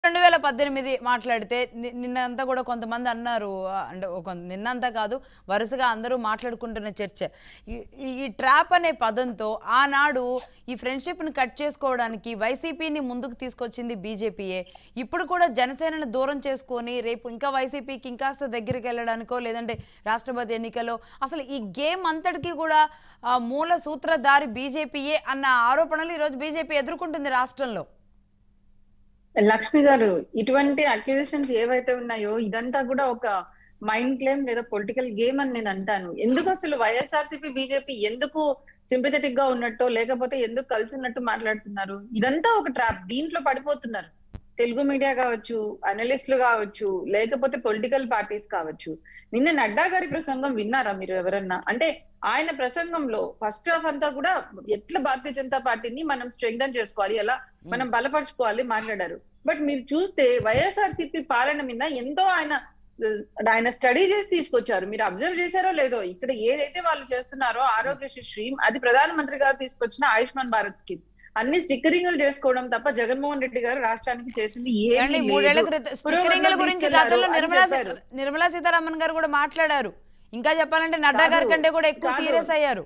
రెండు వేల పద్దెనిమిది మాట్లాడితే ని- నిన్నంతా కూడా కొంతమంది అన్నారు ఆ, అంటే ఒక నిన్నంతా కాదు వరుసగా అందరూ మాట్లాడుకుంటున్న చర్చ ఈ- ఈ- ఈ ట్రాప్ అనే పదంతో ఆనాడు ఈ ఫ్రెండ్షిప్ని కట్ చేసుకోవడానికి వైసీపీని ముందుకు తీసుకొచ్చింది బీజేపీయే ఇప్పుడు కూడా జనసేనను దూరం చేసుకొని రేపు ఇంకా వైసీపీకి ఇంకాస్త దగ్గరికి వెళ్ళడానికో లేదంటే రాష్ట్రపతి ఎన్నికలో అసలు ఈ గేమ్ అంతటికీ కూడా ఆ, మూల సూత్రధారి బీజేపీయే అన్న ఆరోపణలు ఈరోజు బీజేపీ ఎదుర్కొంటుంది రాష్ట్రంలో లక్ష్మి గారు ఇటువంటి అక్యూజేషన్స్ ఏవైతే ఉన్నాయో ఇదంతా కూడా ఒక మైండ్ క్లెయిమ్ లేదా పొలిటికల్ గేమ్ అని నేను అంటాను ఎందుకు అసలు వైఎస్ఆర్సీపీ బీజేపీ ఎందుకు సింపథెటిక్ గా ఉన్నట్టు లేకపోతే ఎందుకు కలిసి ఉన్నట్టు మాట్లాడుతున్నారు ఇదంతా ఒక ట్రాప్ దీంట్లో పడిపోతున్నారు తెలుగు మీడియా కావచ్చు అనలిస్టులు కావచ్చు లేకపోతే పొలిటికల్ పార్టీస్ కావచ్చు నిన్న నడ్డా గారి ప్రసంగం విన్నారా మీరు ఎవరన్నా అంటే ఆయన ప్రసంగంలో ఫస్ట్ హాఫ్ అంతా కూడా ఎట్లా భారతీయ జనతా పార్టీని మనం స్ట్రెంగ్థన్ చేసుకోవాలి ఎలా మనం బలపరుచుకోవాలి మాట్లాడారు బట్ మీరు చూస్తే వైఎస్ఆర్సీపీ పాలన మీద ఎంతో ఆయన ఆయన స్టడీ చేసి తీసుకొచ్చారు మీరు అబ్జర్వ్ చేశారో లేదో ఇక్కడ ఏదైతే వాళ్ళు చేస్తున్నారో ఆరోగ్యశ్రీ స్ట్రీమ్ అది ప్రధానమంత్రి గారు తీసుకొచ్చిన ఆయుష్మాన్ భారత్ స్కీమ్ అన్ని స్టిక్కరింగ్లు చేసుకోవడం తప్ప జగన్మోహన్ రెడ్డి గారు రాష్ట్రానికి చేసింది ఏమండి ఏమీ మూడేళ్ల లేదు. క్రితం స్టిక్కరింగ్ల పురోగతిలో గురించి తీసుకెళ్లారు గతంలో అని నిర్మలా సీ- చెప్పారు. నిర్మలా సీతారామన్ గారు కూడా మాట్లాడారు ఇంకా చెప్పాలంటే నడ్డా గారి కాదు, కంటే కూడా ఎక్కువ కాదు. సీరియస్ అయ్యారు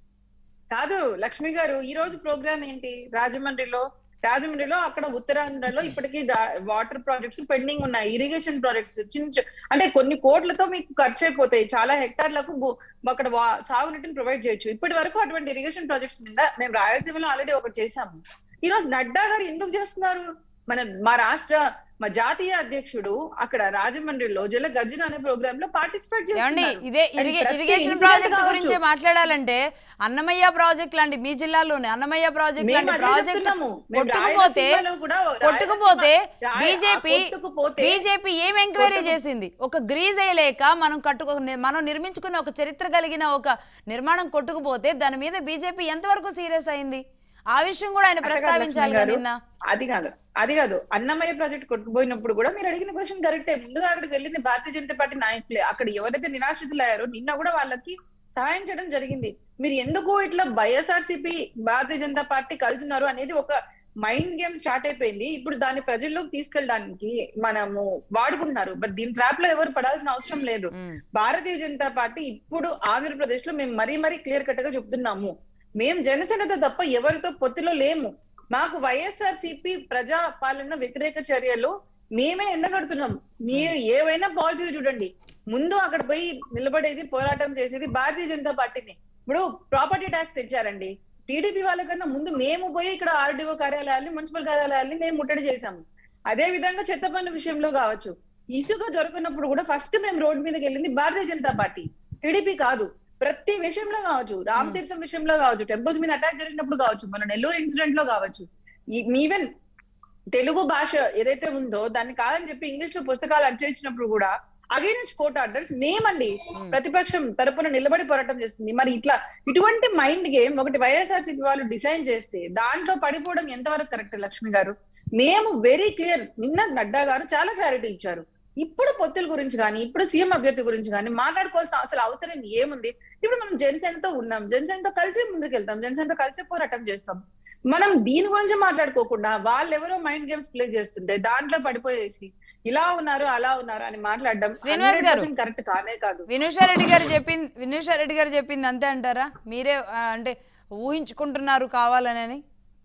కాదు లక్ష్మి గారు ఈ రోజు ప్రోగ్రామ్ ఏంటి రాజమండ్రిలో రాజమండ్రిలో అక్కడ ఉత్తరాంధ్రలో ఇప్పటికీ వాటర్ ప్రాజెక్ట్స్ పెండింగ్ ఉన్నాయి ఇరిగేషన్ ప్రాజెక్ట్స్ చిన్న చి- అంటే కొన్ని కోట్లతో మీకు ఖర్చు అయిపోతాయి చాలా హెక్టార్లకు భూ- అక్కడ వా- సాగునీటిని ప్రొవైడ్ చేయొచ్చు ఇప్పటి వరకు అటువంటి ఇరిగేషన్ ప్రాజెక్ట్స్ మీద మేము రాయలసీమలో ఆల్రెడీ ఒకటి చేశాము ఈ రోజు నడ్డా గారు ఎందుకు చేస్తున్నారు మన మా రాష్ట్ర మా జాతీయ అధ్యక్షుడు అక్కడ రాజమండ్రిలో జల గర్జన అనే ప్రోగ్రామ్ లో పార్టిసిపేట్ ఏమండి చేస్తున్నారు ఇదే అది ఇరిగే- ప్రతి ఇరిగేషన్ incident ప్రాజెక్ట్ కావచ్చు. గురించే మాట్లాడాలంటే అన్నమయ్య ప్రాజెక్ట్ లాంటి మీ జిల్లాలోనే అన్నమయ్య ప్రాజెక్ట్ మేము లాంటి అదే ప్రాజెక్ట్ చెప్తున్నాము. మేము కొట్టుకుపోతే రాయలసీమలో కూడా కొట్టుకుపోతే రాయలసీమ- రాయ- బీజేపీ ఆ కొట్టుకుపోతే బీజేపీ ఏం ఎంక్వైరీ కొట్టుకు- చేసింది ఒక గ్రీజ్ అయ్యలేక మనం కట్టుకో మనం నిర్మించుకున్న ఒక చరిత్ర కలిగిన ఒక నిర్మాణం కొట్టుకుపోతే దాని మీద బీజేపీ ఎంతవరకు సీరియస్ అయింది ఆ విషయం కూడా ఆయన అట్లా కాదు ప్రస్తావించాలి లక్ష్మణ్ కదా గారు. నిన్న అది కాదు అది కాదు అన్నమయ్య ప్రాజెక్ట్ కొట్టుకుపోయినప్పుడు కూడా మీరు అడిగిన క్వశ్చన్ కరెక్టే ముందుగా అక్కడికి వెళ్ళింది భారతీయ జనతా పార్టీ నాయకులే అక్కడ ఎవరైతే నిరాశ్రితులయ్యారో నిన్న కూడా వాళ్ళకి సహాయం చేయడం జరిగింది మీరు ఎందుకు ఇట్లా వైఎస్ఆర్సీపీ భారతీయ జనతా పార్టీ కలిసినారు అనేది ఒక మైండ్ గేమ్ స్టార్ట్ అయిపోయింది ఇప్పుడు దాన్ని ప్రజల్లోకి తీసుకెళ్ళడానికి మనము వాడుకుంటున్నారు బట్ దీని ట్రాప్ లో ఎవరు పడాల్సిన అవసరం లేదు ఉమ్. భారతీయ జనతా పార్టీ ఇప్పుడు ఆంధ్రప్రదేశ్ లో మేము మరీ మరీ క్లియర్ కట్ గా చెప్తున్నాము మేము జనసేనతో తప్ప ఎవరితో పొత్తులో లేము మాకు వైఎస్ఆర్ సిపి ప్రజా పాలన వ్యతిరేక చర్యలు మేమే ఎండగడుతున్నాం మీరు ఏవైనా పాజిటివ్ చూడండి ముందు అక్కడ పోయి నిలబడేది పోరాటం చేసేది భారతీయ జనతా పార్టీని ఇప్పుడు ప్రాపర్టీ ట్యాక్స్ తెచ్చారండి టీడీపీ వాళ్ళకన్నా ముందు మేము పోయి ఇక్కడ ఆర్డీఓ కార్యాలయాల్ని మున్సిపల్ కార్యాలయాల్ని మేము ముట్టడి చేశాము అదే విధంగా చెత్త పన్ను విషయంలో కావచ్చు ఇసుక దొరకనప్పుడు కూడా ఫస్ట్ మేము రోడ్డు మీదకి వెళ్ళింది భారతీయ జనతా పార్టీ టీడీపీ కాదు ప్రతి విషయంలో కావచ్చు రామ్ తీర్థం విషయంలో కావచ్చు టెంపుల్స్ మీద అటాక్ జరిగినప్పుడు కావచ్చు మన నెల్లూరు ఇన్సిడెంట్ లో కావచ్చు ఈవెన్ తెలుగు భాష ఏదైతే ఉందో దాన్ని కాదని చెప్పి ఇంగ్లీష్ లో పుస్తకాలు అచ్చయించినప్పుడు కూడా అగైనెస్ట్ కోర్ట్ ఆర్డర్స్ మేమండి ప్రతిపక్షం తరపున నిలబడి పోరాటం చేస్తుంది మరి ఇట్లా ఇటువంటి మైండ్ గేమ్ ఒకటి వైఎస్ఆర్సీపీ వాళ్ళు డిజైన్ చేస్తే దాంట్లో పడిపోవడం ఎంతవరకు కరెక్ట్ లక్ష్మి గారు మేము వెరీ క్లియర్ నిన్న నడ్డా గారు చాలా క్లారిటీ ఇచ్చారు ఇప్పుడు పొత్తుల గురించి కానీ ఇప్పుడు సీఎం అభ్యర్థి గురించి కానీ మాట్లాడుకోవాల్సిన అసలు అవసరం ఏముంది ఇప్పుడు మనం జనసేనతో ఉన్నాం జనసేనతో కలిసి ముందుకు వెళ్తాం జనసేనతో కలిసి పోరాటం చేస్తాం మనం దీని గురించి మాట్లాడుకోకుండా వాళ్ళు ఎవరో మైండ్ గేమ్స్ ప్లే చేస్తుంటే దాంట్లో పడిపోయేసి ఇలా ఉన్నారు అలా ఉన్నారు అని మాట్లాడడం శ్రీనివాస్ గారు. కరెక్ట్ కానే కాదు వినూషారెడ్డి గారు చెప్పింది వినూషారెడ్డి గారు చెప్పింది అంతే అంటారా మీరే ఆ, అంటే ఊహించుకుంటున్నారు కావాలని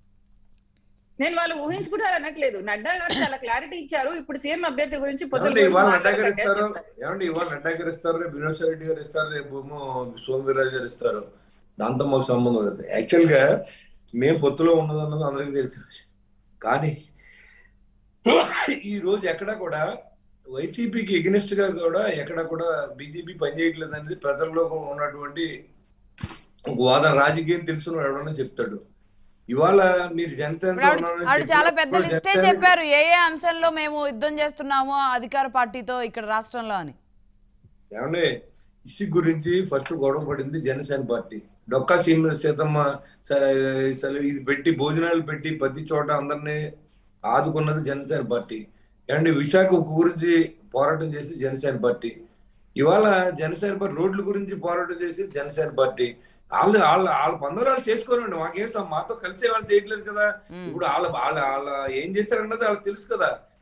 నేను వాళ్ళు ఊహించుకుంటారు అనట్లేదు నడ్డా గారు చాలా క్లారిటీ ఇచ్చారు ఇప్పుడు సీఎం అభ్యర్థి గురించి పొత్తుల ఏమండి గురించి ఇవాళ నడ్డా గారు మాట్లాడకండి ఇస్తారు అని చెప్పారు. ఏమండి ఇవాళ నడ్డా గారు ఇస్తారు రేపు వినోద్ రెడ్డి గారు ఇస్తారు రేపు ఏమో సోమవీరాజు గారు ఇస్తారు దాంతో మాకు సంబంధం లేదు యాక్చువల్ గా మేము పొత్తులో ఉన్నదన్నది అందరికీ తెలిసిన విషయం కానీ ఈ రోజు ఎక్కడ కూడా వైసీపీకి ఎగ్నెస్ట్ గా కూడా ఎక్కడ కూడా బీజేపీ పనిచేయట్లేదు అనేది ప్రజల్లో ఉన్నటువంటి ఒక వాదన రాజకీయం తెలుసున్న ఎవడన్నా చెప్తాడు ఇవాళ మీరు జనతా ఇప్పుడు ఆవిడ ఆవిడ చాలా పెద్ద లిస్టే చెప్పారు ఏ ఏ అంశంలో మేము యుద్ధం చేస్తున్నామో అధికార పార్టీతో ఇక్కడ రాష్ట్రంలో అని ఏమండి ఇసుక్ గురించి ఫస్ట్ గొడవ పడింది జనసేన పార్టీ డొక్కా సీమ సీతమ్మ స- స- ఇది పెట్టి భోజనాలు పెట్టి ప్రతి చోట అందరినీ ఆదుకున్నది జనసేన పార్టీ ఏమండి విశాఖ ఉక్కు గురించి పోరాటం చేసి జనసేన పార్టీ ఇవాళ జనసేన పార్టీ రోడ్ల గురించి పోరాటం చేసి జనసేన పార్టీ వాళ్ళు వాళ్ళ వాళ్ళ పందరాలు చేసుకోరండి మాకేం సం- మాతో కలిసే వాళ్ళు చేయట్లేదు కదా ఉమ్. ఇప్పుడు వాళ్ళ వాళ్ళ వాళ్ళ ఏం చేశారన్నది వాళ్ళకి తెలుసు కదా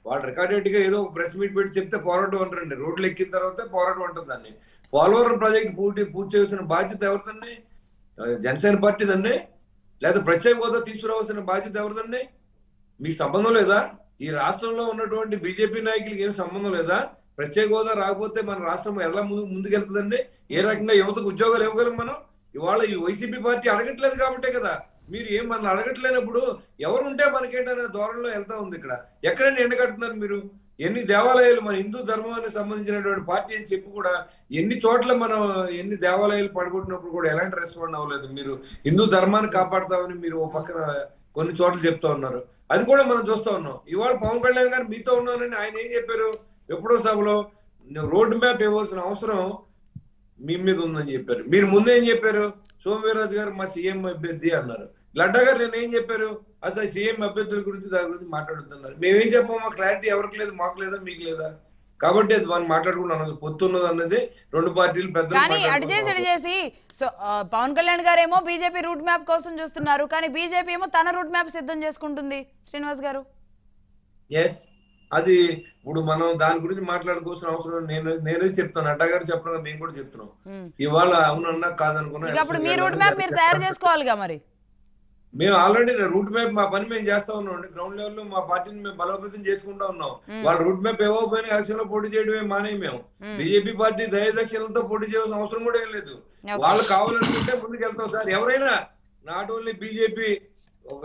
వాళ్ళు రికార్డెడ్ గా ఏదో ఒక ప్రెస్ మీట్ పెట్టి చెప్తే పోరాటం అంటారండి రోడ్లు ఎక్కిన తర్వాత పోరాటం ఉంటుంది దాన్ని పోలవరం ప్రాజెక్ట్ పూర్తి పూర్తి చేయాల్సిన బాధ్యత ఎవరిదండి ఆ, జనసేన పార్టీదండి లేదా ప్రత్యేక హోదా తీసుకురావాల్సిన బాధ్యత ఎవరిదండి మీకు సంబంధం లేదా ఈ రాష్ట్రంలో ఉన్నటువంటి బీజేపీ నాయకులకి ఏం సంబంధం లేదా ప్రత్యేక హోదా రాకపోతే మన రాష్ట్రం ఎలా ముందు ముందుకెళ్తుందండి ఏ రకంగా యువతకు ఉద్యోగాలు ఇవ్వగలం మనం ఇవాళ ఈ వైసీపీ పార్టీ అడగట్లేదు కాబట్టే కదా మీరు ఏం మన అడగట్లేనప్పుడు ఎవరుంటే మనకేంటనే ధోరణిలో వెళ్తా ఉంది ఇక్కడ ఎక్కడండి ఎండగడుతున్నారు మీరు ఎన్ని దేవాలయాలు మన హిందూ ధర్మానికి సంబంధించినటువంటి పార్టీ అని చెప్పి కూడా ఎన్ని చోట్ల మనం ఎన్ని దేవాలయాలు పడగొట్టినప్పుడు కూడా ఎలాంటి రెస్పాండ్ అవ్వలేదు మీరు హిందూ ధర్మాన్ని కాపాడతామని మీరు ఓ పక్కన కొన్ని చోట్ల చెప్తా ఉన్నారు అది కూడా మనం చూస్తా ఉన్నాం ఇవాళ పవన్ కళ్యాణ్ గారు మీతో ఉన్నానని ఆయన ఏం చెప్పారు ఎప్పుడో సభలో రోడ్ మ్యాప్ ఇవ్వాల్సిన అవసరం మీ మీద ఉందని చెప్పారు మీరు ముందే ఏం చెప్పారు సోమవీరాజు గారు మా సీఎం అభ్యర్థి అన్నారు లడ్డా గారు నేను ఏం చెప్పారు అసలు సీఎం అభ్యర్థుల గురించి దాని గురించి మాట్లాడుతున్నారు మేమేం చెప్పాము మా క్లారిటీ ఎవరికి లేదు మాకు లేదా మీకు లేదా కాబట్టి అది మనం మాట్లాడుకున్నాం పొత్తున్నది అన్నది రెండు పార్టీలు పెద్దలు కానీ అటు చేసి ఇటు మాట్లాడుకున్నారు. చేసి సో ఆ, పవన్ కళ్యాణ్ గారేమో బీజేపీ రూట్ మ్యాప్ కోసం చూస్తున్నారు కానీ బీజేపీ ఏమో తన రూట్ మ్యాప్ సిద్ధం చేసుకుంటుంది శ్రీనివాస్ గారు ఎస్ అది ఇప్పుడు మనం దాని గురించి మాట్లాడుకోవాల్సిన అవసరం నేను నేనే చెప్తాను అడ్డా గారు చెప్పడం మేము కూడా చెప్తున్నాం ఉమ్. ఇవాళ అవునన్నా కాదనుకున్నా ఇక అప్పుడు మీ రూట్ మ్యాప్ మీరు తయారు చేసుకోవాలిగా మరి మేము ఆల్రెడీ రూట్ మ్యాప్ మా పని మేము చేస్తా ఉన్నాం అండి గ్రౌండ్ లెవెల్ లో మా పార్టీని మేము బలోపేతం చేసుకుంటా ఉన్నాం మ్మ్. వాళ్ళ రూట్ మ్యాప్ ఇవ్వకపోయినా ఎలక్షన్ లో పోటీ చేయడమే మానే మేము మ్మ్. బీజేపీ పార్టీ దయదక్షిణలతో పోటీ చేయాల్సిన అవసరం కూడా ఏం లేదు Okay. వాళ్ళు కావాలనుకుంటే ముందుకు వెళ్తాం సార్ ఎవరైనా నాట్ ఓన్లీ బీజేపీ ఒక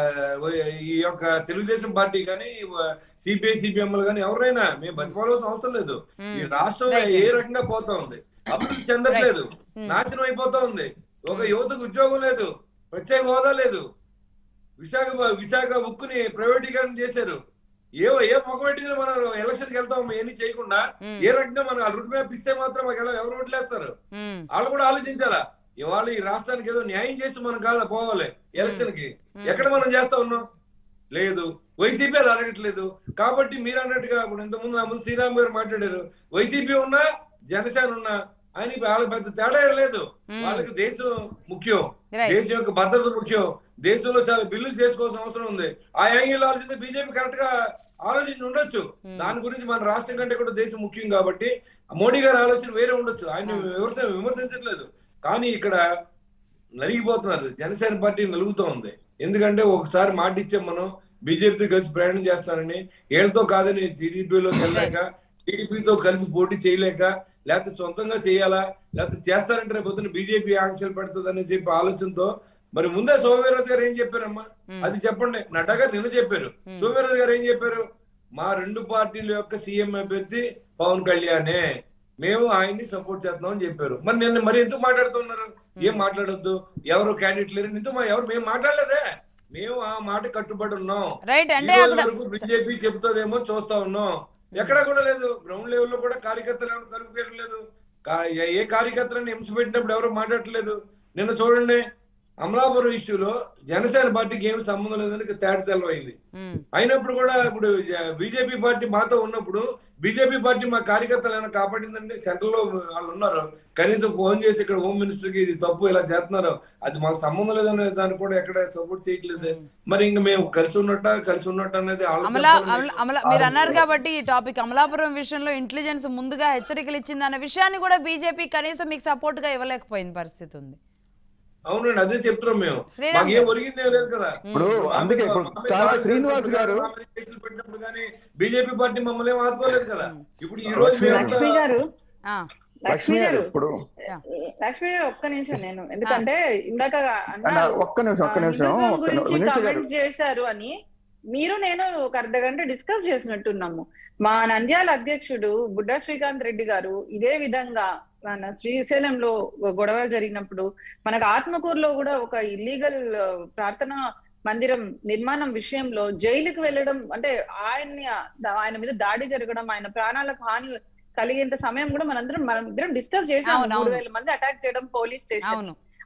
ఈ యొక్క తెలుగుదేశం పార్టీ కానీ సిపిఐ సిపిఎంలు కానీ ఎవరైనా మేము బతికోవాల్సిన అవసరం లేదు ఈ మ్మ్. రాష్ట్రం Right. ఏ రకంగా పోతా ఉంది అభివృద్ధి చెందట్లేదు Hmm. నాశనం అయిపోతా ఉంది ఒక యువతకు ఉద్యోగం లేదు ప్రత్యేక హోదా లేదు విశాఖ విశాఖ ఉక్కుని ప్రైవేటీకరణ చేశారు ఏ ఏ మొక్క పెట్టుకుని మనం ఎలక్షన్ కి వెళ్తాం ఎన్ని చేయకుండా Hmm. ఏ రకంగా మనం రూట్ మ్యాప్ ఇస్తే మాత్రం మాకు ఎలా- ఎవరు ఓట్లేస్తారు ఉమ్. వాళ్ళు కూడా ఆలోచించాలా ఇవాళ ఈ రాష్ట్రానికి ఏదో న్యాయం చేసి మనం కాదా పోవాలి ఎలక్షన్ కి ఎక్కడ మనం చేస్తా ఉన్నాం లేదు వైసీపీ అది అడగట్లేదు కాబట్టి మీరు అన్నట్టుగా ఇప్పుడు ఇంతకుముందు నా ముందు శ్రీరామ్ గారు మాట్లాడారు వైసీపీ ఉన్నా జనసేన ఉన్నా అని వాళ్ళకి పెద్ద తేడా ఏం లేదు Hmm. వాళ్ళకి దేశం ముఖ్యం Right. దేశం యొక్క భద్రత ముఖ్యం దేశంలో చాలా బిల్లులు చేసుకోవాల్సిన అవసరం ఉంది ఆ యాంగిల్ ఆలోచిస్తే బీజేపీ కరెక్ట్ గా ఆలోచించి ఉండొచ్చు దాని గురించి మన రాష్ట్రం కంటే కూడా దేశం ముఖ్యం కాబట్టి మోడీ గారి ఆలోచన వేరే ఉండొచ్చు ఆయన విమర్శ విమర్శించట్లేదు కానీ ఇక్కడ నలిగిపోతున్నారు జనసేన పార్టీ నలుగుతూ ఉంది ఎందుకంటే ఒకసారి మాట ఇచ్చాం మనం బీజేపీతో కలిసి ప్రయాణం చేస్తానని వీళ్ళతో కాదని టీడీపీలోకి వెళ్ళలేక టీడీపీతో కలిసి పోటీ చేయలేక లేకపోతే సొంతంగా చేయాలా లేకపోతే చేస్తారంటే రేపు పొద్దున్న బీజేపీ ఆంక్షలు పెడుతుందని చెప్పి ఆలోచనతో మరి ముందే సోమవీరాజు గారు ఏం చెప్పారమ్మా Hmm. అది చెప్పండి నడ్డా గారు నిన్న చెప్పారు Hmm. సోమవీరాజు గారు ఏం చెప్పారు మా రెండు పార్టీల యొక్క సీఎం అభ్యర్థి పవన్ కళ్యాణే మేము ఆయన్ని సపోర్ట్ చేద్దాం అని చెప్పారు మరి నిన్న మరి ఎందుకు మాట్లాడుతున్నారు ఏం మాట్లాడొద్దు ఎవరు క్యాండిడేట్ లేరు ఇంత ఎవరు మేము మాట్లాడలేదే మేము ఆ మాట కట్టుబడి ఉన్నాం రైట్ అంటే ఈ రోజు అక్కడ వరకు బీజేపీ చెప్తుందేమో చూస్తా ఉన్నాం ఎక్కడ కూడా లేదు గ్రౌండ్ లెవెల్ లో కూడా కార్యకర్తలు ఎవరు కలుపుకోవట్లేదు కా- ఏ- ఏ కార్యకర్తలను హింస పెట్టినప్పుడు ఎవరు మాట్లాడట్లేదు నిన్న చూడండి అమలాపురం ఇష్యూలో జనసేన పార్టీకి ఏమి సంబంధం లేదని తేట తెల్లవైంది ఉమ్. అయినప్పుడు కూడా ఇప్పుడు బీజేపీ పార్టీ మాతో ఉన్నప్పుడు బీజేపీ పార్టీ మా కార్యకర్తలు ఏమైనా కాపాడిందండి సెంట్రల్ లో వాళ్ళు ఉన్నారు కనీసం ఫోన్ చేసి ఇక్కడ హోమ్ మినిస్టర్ కి ఇది తప్పు ఇలా చేస్తున్నారు అది మాకు సంబంధం లేదనే దాన్ని కూడా ఎక్కడ సపోర్ట్ చేయట్లేదు మరి ఇంకా మేము కలిసి ఉన్నట్ట కలిసి ఉన్నట్టు అనేది వాళ్ళకి అమలా చెప్పాలని అమల- అమల మీరు అన్నారు కాబట్టి ఈ టాపిక్ అమలాపురం విషయంలో ఇంటెలిజెన్స్ ముందుగా హెచ్చరికలు ఇచ్చింది అన్న విషయాన్ని కూడా బీజేపీ కనీసం మీకు సపోర్ట్ గా ఇవ్వలేకపోయింది పరిస్థితి ఉంది అవునండి అదే చెప్తున్నాం మేము శ్రీరామ్ మాకు ఏం ఒరిగిందే లేదు కదా ఇప్పుడు అందుకే ఇప్పుడు చాలా శ్రీనివాస్ గారు కేసులు పెట్టినప్పుడు కానీ బీజేపీ పార్టీ మమ్మల్ని ఏం ఆదుకోలేదు కదా ఇప్పుడు ఈ రోజు లక్ష్మీ మేమంతా- లక్ష్మి గారు ఆ, లక్ష్మి గారు ఇప్పుడు లక్ష్మి గారు ఒక్క నిమిషం నేను ఎందుకంటే ఇందాక అన్న, అన్నారు ఒక్క నిమిషం ఒక్క ఆ, నిమిషం హిందుత్వం ఒక్క గురించి నిమిషం గారు కమెంట్ చేశారు అని మీరు నేను ఒక అర్ధ గంట డిస్కస్ చేసినట్టున్నాము మా నంద్యాల అధ్యక్షుడు బుడ్డా శ్రీకాంత్ రెడ్డి గారు ఇదే విధంగా మన శ్రీశైలంలో గొడవలు జరిగినప్పుడు మనకు ఆత్మకూరులో కూడా ఒక ఇల్లీగల్ ప్రార్థన మందిరం నిర్మాణం విషయంలో జైలుకి వెళ్ళడం అంటే ఆయన్ని ఆయన మీద దాడి జరగడం ఆయన ప్రాణాలకు హాని కలిగేంత సమయం కూడా మనందరం మనం ఇద్దరం డిస్కస్ చేసాం అవును, మూడు అవును. వేల మంది అటాక్ చేయడం పోలీస్ స్టేషన్ అవును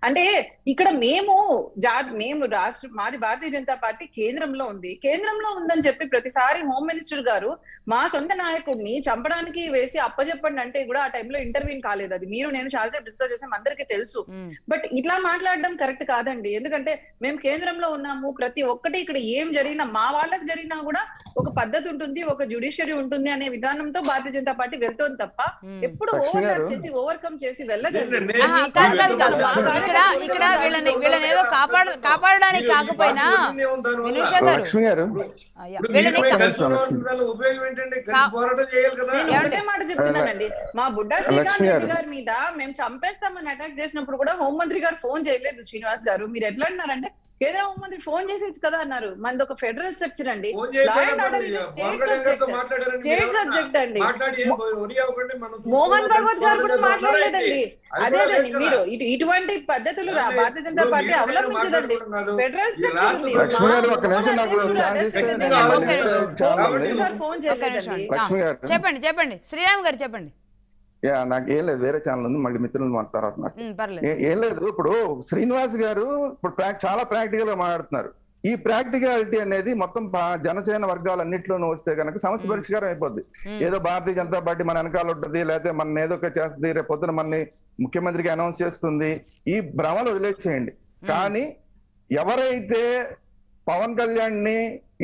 అంటే ఇక్కడ మేము జా మేము రాష్ట్ర మాది భారతీయ జనతా పార్టీ కేంద్రంలో ఉంది కేంద్రంలో ఉందని చెప్పి ప్రతిసారి హోమ్ మినిస్టర్ గారు మా సొంత నాయకుడిని చంపడానికి వేసి అప్పచెప్పండి అంటే కూడా ఆ టైంలో ఇంటర్వ్యూన్ కాలేదు అది మీరు నేను చాలాసేపు డిస్కస్ చేసాం అందరికీ తెలుసు ఉమ్, బట్ ఇట్లా మాట్లాడడం కరెక్ట్ కాదండి ఎందుకంటే మేము కేంద్రంలో ఉన్నాము ప్రతి ఒక్కటి ఇక్కడ ఏం జరిగినా మా వాళ్ళకి జరిగినా కూడా ఒక పద్ధతి ఉంటుంది ఒక జ్యుడిషియరీ ఉంటుంది అనే విధానంతో భారతీయ జనతా పార్టీ వెళ్తోంది తప్ప ఉమ్. ఎప్పుడు లక్ష్మి ఓవర్ గారు. చేసి ఓవర్కమ్ చేసి వెళ్ళదండి నేను- ఆహా, నేను- కాదు కాదు కాదు నేను- ఇక్కడ ఇక్కడ వీళ్ళని వీళ్ళని ఏదో కాపాడ కాపాడడానికి మీరు ఈ కాకపోయినా పార్టీ వదిలిందే ఉంది దానివల్ల. వినుష గారు లక్ష్మి గారు అయ్యా, ఇప్పుడు వీళ్ళని మీరు కా- కలిసి ఉన్నవాళ్ళకి దానివల్ల ఉపయోగం ఏంటండి కలిసి కా- పోరాటం చేయాలి కదా నేను ఏమంటే- ఒకటే మాట చెప్తున్నానండి మా బుడ్డా లక్ష్మి శ్రీకాంత్ రెడ్డి గారు. గారి మీద మేము చంపేస్తామని అటాక్ చేసినప్పుడు కూడా హోంమంత్రి గారు ఫోన్ చేయలేదు శ్రీనివాస్ గారు మీరు ఎట్లా అన్నారంటే కేంద్ర హోంమంత్రి ఫోన్ చేసేది కదా అన్నారు మనది ఒక ఫెడరల్ స్ట్రక్చర్ అండి ఫోన్ Law చేయకపోయినా and order మరి is a state Pawan Kalyan గారితో subject. మాట్లాడారండి State మీరు ఏమన్నా? subject అండి. మాట్లాడి ఏం వరి అవ్వకండి మనం మోహన్ చూసుకోవాలి, భగవత్ గారు కూడా తెలుసుకోవాలి, మాట్లాడలేదండి అది అదే కూడా అదండి లేదు కదా. మీరు ఇటు- ఇటువంటి పద్ధతులు రా- ఏమండి? భారతీయ జనతా ఇప్పుడు పార్టీ మీరు అవలంబించదండి నేను మాట్లాడుకుంటున్నాను. ఫెడరల్ ఈ స్ట్రక్చర్ రాష్ట్ర ఉంది ప్రభుత్వం- లక్ష్మి గారు ఒక్క నిమిషం నాకు మోహన్ ఛాన్స్ అధ్యక్షుడు ఇస్తే అధ్యక్షుడు నేను ఒక్క నిమిషం. చాలా హోంమంత్రి ఉంది. గారు ఫోన్ ఒక్క నిమిషం చేయలేదండి అండి. లక్ష్మి గారు. చెప్పండి చెప్పండి శ్రీరామ్ గారు చెప్పండి యా నాకు ఏం లేదు వేరే ఛానల్ ఉంది మళ్ళీ మిత్రులు మాట్లాడతారు నాకు ఉమ్, పర్లేదు ఏ- ఏం లేదు ఇప్పుడు శ్రీనివాస్ గారు ఇప్పుడు ప్రాక్- చాలా ప్రాక్టికల్ గా మాట్లాడుతున్నారు ఈ ప్రాక్టికాలిటీ అనేది మొత్తం భా- జనసేన వర్గాలన్నింటిలోనూ వస్తే కనుక సమస్య మ్మ్. పరిష్కారం అయిపోద్ది ఉమ్, ఏదో భారతీయ జనతా పార్టీ మన వెనకాల ఉంటుంది లేకపోతే మన ఏదో ఒక చేస్తుంది రేపు పొద్దున మనని ముఖ్యమంత్రికి అనౌన్స్ చేస్తుంది ఈ భ్రమలు వదిలేసేయండి కానీ ఎవరైతే పవన్ కళ్యాణ్ ని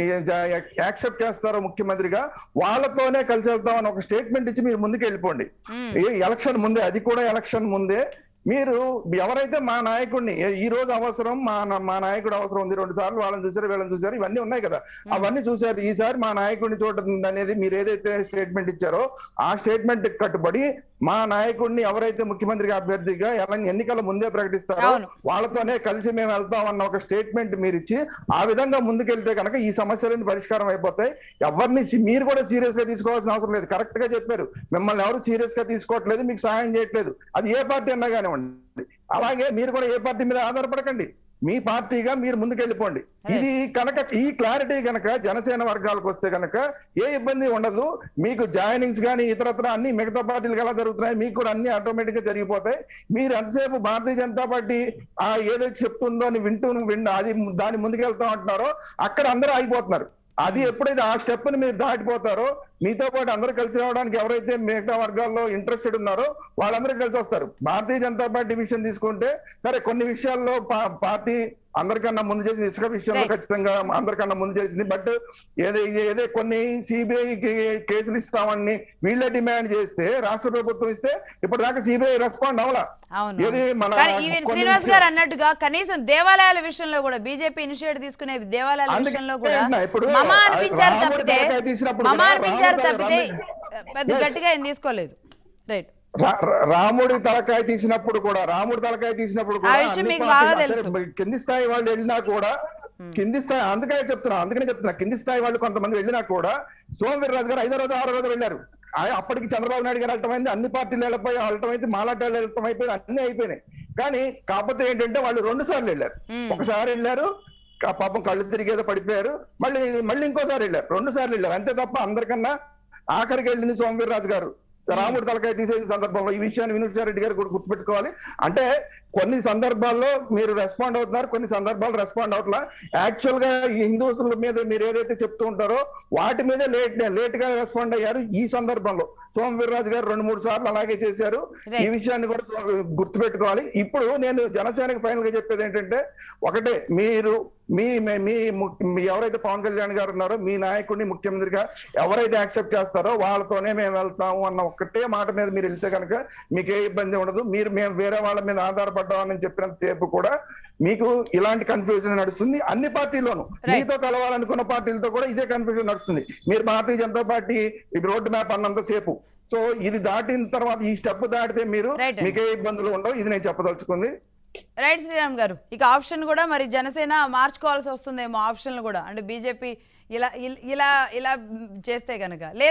యాక్సెప్ట్ చేస్తారో ముఖ్యమంత్రిగా వాళ్ళతోనే కలిసి వెళ్తామని ఒక స్టేట్మెంట్ ఇచ్చి మీరు ముందుకు వెళ్ళిపోండి ఉమ్, ఈ ఎలక్షన్ ముందే అది కూడా ఎలక్షన్ ముందే మీరు ఎవరైతే మా నాయకుడిని ఏ- ఈ రోజు అవసరం మా నా- మా నాయకుడు అవసరం ఉంది రెండు సార్లు వాళ్ళని చూసారు వీళ్ళని చూసారు ఇవన్నీ ఉన్నాయి కదా అవన్నీ చూసారు ఈసారి మా నాయకుడిని చూడటం అనేది మీరు ఏదైతే స్టేట్మెంట్ ఇచ్చారో ఆ స్టేట్మెంట్ కట్టుబడి మా నాయకుడిని ఎవరైతే ముఖ్యమంత్రిగా అభ్యర్థిగా ఎలా ఎన్నికల ముందే ప్రకటిస్తారో అవును. వాళ్ళతోనే కలిసి మేము వెళ్తాం అన్న ఒక స్టేట్మెంట్ మీరు ఇచ్చి ఆ విధంగా ముందుకెళ్తే కనుక ఈ సమస్యలన్నీ పరిష్కారం అయిపోతాయి ఎవరిని సి- మీరు కూడా సీరియస్ గా తీసుకోవాల్సిన అవసరం లేదు కరెక్ట్ గా చెప్పారు మిమ్మల్ని ఎవరు సీరియస్ గా తీసుకోవట్లేదు మీకు సహాయం చేయట్లేదు అది ఏ పార్టీ అన్నా కానివ్వండి అలాగే మీరు కూడా ఏ పార్టీ మీద ఆధారపడకండి మీ పార్టీగా మీరు ముందుకెళ్ళిపోండి ఇది కనుక ఈ క్లారిటీ కనుక జనసేన వర్గాలకు వస్తే కనుక ఏ ఇబ్బంది ఉండదు మీకు జాయినింగ్స్ కానీ ఇతరత్ర అన్ని మిగతా పార్టీలకు ఎలా జరుగుతున్నాయి మీకు కూడా అన్ని ఆటోమేటిక్ గా జరిగిపోతాయి మీరు ఎంతసేపు భారతీయ జనతా పార్టీ ఆ ఏదైతే చెప్తుందో అని వింటూ వింటూ అది దాని ముందుకెళ్తాం అంటున్నారో అక్కడ అందరూ ఆగిపోతున్నారు అది ఎప్పుడైతే ఆ స్టెప్ ని మీరు దాటిపోతారో మీతో పాటు అందరూ కలిసి రావడానికి ఎవరైతే మిగతా వర్గాల్లో ఇంట్రెస్టెడ్ ఉన్నారో వాళ్ళందరూ కలిసి వస్తారు భారతీయ జనతా పార్టీ విషయం తీసుకుంటే సరే కొన్ని విషయాల్లో పా- పార్టీ అందరికన్నా ముందు చేసింది ఇసుక విషయంలో Right. ఖచ్చితంగా అందరికన్నా ముందు చేసింది బట్ ఏదో ఏదో కొన్ని సిబిఐ కేసులు ఇస్తామని వీళ్ళే డిమాండ్ చేస్తే రాష్ట్ర ప్రభుత్వం ఇస్తే ఇప్పటిదాకా సిబిఐ రెస్పాండ్ అవలా అవును ఏది మన కానీ ఈవెన్ కొన్ని శ్రీనివాస్ విషయాలు- గారు అన్నట్టుగా కనీసం దేవాలయాల విషయంలో కూడా బీజేపీ ఇనిషియేట్ తీసుకునే దేవాలయాల అందుకే విషయంలో కూడా అంటున్నా, ఇప్పుడు మమ అనిపించారు రాముడి తప్పితే తలకాయ తీసినప్పుడు మమ కూడా అనిపించారు రాముడి తప్పితే రాముడి- పెద్ద Yes. గట్టిగా ఏం తీసుకోలేదు రైట్ రా- రా- రాముడి తలకాయ తీసినప్పుడు కూడా రాముడి తలకాయ తీసినప్పుడు ఆ కూడా విషయం అన్ని మీకు పార్టీలు బాగా సరే, తెలుసు. కింది స్థాయి వాళ్ళు వెళ్ళినా కూడా కింది స్థాయి అందుకనే చెప్తున్నా అందుకనే చెప్తున్నా కింది స్థాయి వాళ్ళు కొంతమంది వెళ్ళినా కూడా సోమవీర్రాజు గారు ఐదో రోజు ఆరో రోజు వెళ్ళారు ఆ- అప్పటికి చంద్రబాబు నాయుడు గారు వెళ్ళటమైంది అన్ని పార్టీలు వెళ్ళిపోయి వెళ్ళటం అయితే మాలాటాలు వెళ్ళటం అయిపోయింది అన్ని అయిపోయినాయి కానీ కాకపోతే ఏంటంటే వాళ్ళు రెండు సార్లు వెళ్ళారు మ్మ్. ఒకసారి వెళ్ళారు కా- పాపం కళ్ళు తిరిగేదో పడిపోయారు మళ్ళీ మళ్ళీ ఇంకోసారి వెళ్ళారు రెండు సార్లు వెళ్ళారు అంతే తప్ప అందరికన్నా ఆఖరికి వెళ్ళింది సోమవీర్రాజు గారు రాముడు తలకాయ తీసే సందర్భంలో ఈ విషయాన్ని వినోద్ రెడ్డి గారు కూడా గుర్తుపెట్టుకోవాలి అంటే కొన్ని సందర్భాల్లో మీరు రెస్పాండ్ అవుతున్నారు కొన్ని సందర్భాలు రెస్పాండ్ అవట్లా యాక్చువల్ గా ఈ హిందూసుల మీద మీరు ఏదైతే చెప్తూ ఉంటారో వాటి మీద లేట్ లేట్ గా రెస్పాండ్ అయ్యారు ఈ సందర్భంలో సోమవీర్రాజు గారు రెండు మూడు సార్లు అలాగే చేశారు Right. ఈ విషయాన్ని కూడా గుర్తుపెట్టుకోవాలి ఇప్పుడు నేను జనసేనకి ఫైనల్ గా చెప్పేది ఏంటంటే ఒకటే మీరు మీ మీ- మీ ము- మీ ఎవరైతే పవన్ కళ్యాణ్ గారు ఉన్నారో మీ నాయకుడిని ముఖ్యమంత్రిగా ఎవరైతే యాక్సెప్ట్ చేస్తారో వాళ్ళతోనే మేము వెళ్తాము అన్న ఒక్కటే మాట మీద మీరు వెళ్తే కనుక మీకు ఏ ఇబ్బంది ఉండదు మీరు మేము వేరే వాళ్ళ మీద ఆధారపడ్డామని చెప్పినంత సేపు కూడా మీకు ఇలాంటి కన్ఫ్యూజన్ నడుస్తుంది అన్ని పార్టీల్లోనూ Right. మీతో కలవాలనుకున్న పార్టీలతో కూడా ఇదే కన్ఫ్యూజన్ నడుస్తుంది మీరు భారతీయ జనతా పార్టీ ఈ రోడ్ మ్యాప్ అన్నంత సేపు సో ఇది దాటిన తర్వాత ఈ స్టెప్ దాటితే మీరు Right అండి. మీకే ఇబ్బందులు ఉండవు ఇది నేను చెప్పదలుచుకుంది రైట్ శ్రీరామ్ గారు ఇక ఆప్షన్ కూడా మరి జనసేన మార్చుకోవాల్సి వస్తుందేమో ఆప్షన్లు కూడా అంటే బీజేపీ ఇలా ఇలా ఇలా చేస్తే కనుక